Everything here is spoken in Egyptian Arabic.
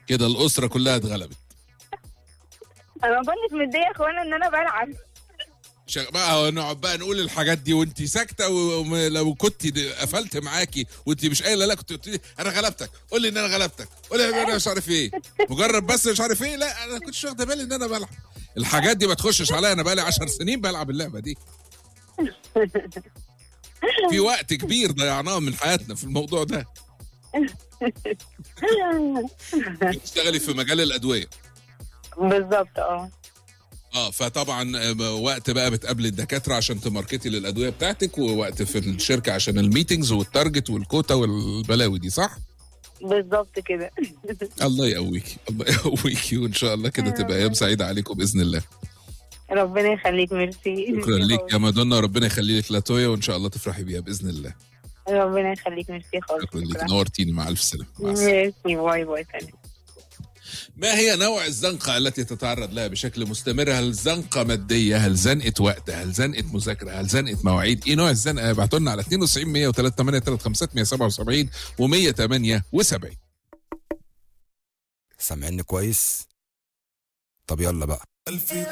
كده الاسره كلها اتغلبت انا ما كنتش متضايقه يا اخوانا ان انا بلعب شغ... بقى نقعد بقى نقول الحاجات دي وانت ساكته ولو كنت قفلت معاكي وانت مش قايله لا كنت قلت لي انا غلبتك قول لي ان انا غلبتك قول لي ان انا مش عارف ايه مجرد بس مش عارف ايه لا انا كنتش واخده بالي ان انا بلعب الحاجات دي ما تخشش عليا انا بقى لي 10 سنين بلعب اللعبه دي في وقت كبير ضيعناه من حياتنا في الموضوع ده بتشتغلي في مجال الادويه بالظبط اه اه فطبعا آه، وقت بقى بتقابلي الدكاتره عشان تماركتي للادويه بتاعتك ووقت في الشركه عشان الميتنجز والتارجت والكوتا والبلاوي دي صح؟ بالظبط كده الله يقويكي الله يقويكي وان شاء الله كده تبقى ايام سعيده عليكم باذن الله ربنا يخليك ميرسي شكرا ليك يا مادونا ربنا يخلي لك لاتويا وان شاء الله تفرحي بيها باذن الله ربنا يخليك ميرسي خالص شكرا ليك نورتيني مع الف سلامه مع السلامه ميرسي باي باي سلام ما هي نوع الزنقة التي تتعرض لها بشكل مستمر؟ هل زنقة مادية؟ هل زنقة وقت؟ هل زنقة مذاكرة؟ هل زنقة مواعيد؟ ايه نوع الزنقة؟ ابعتوا لنا على 92 103 8 3 5 177 و178 سامعني كويس طب يلا بقى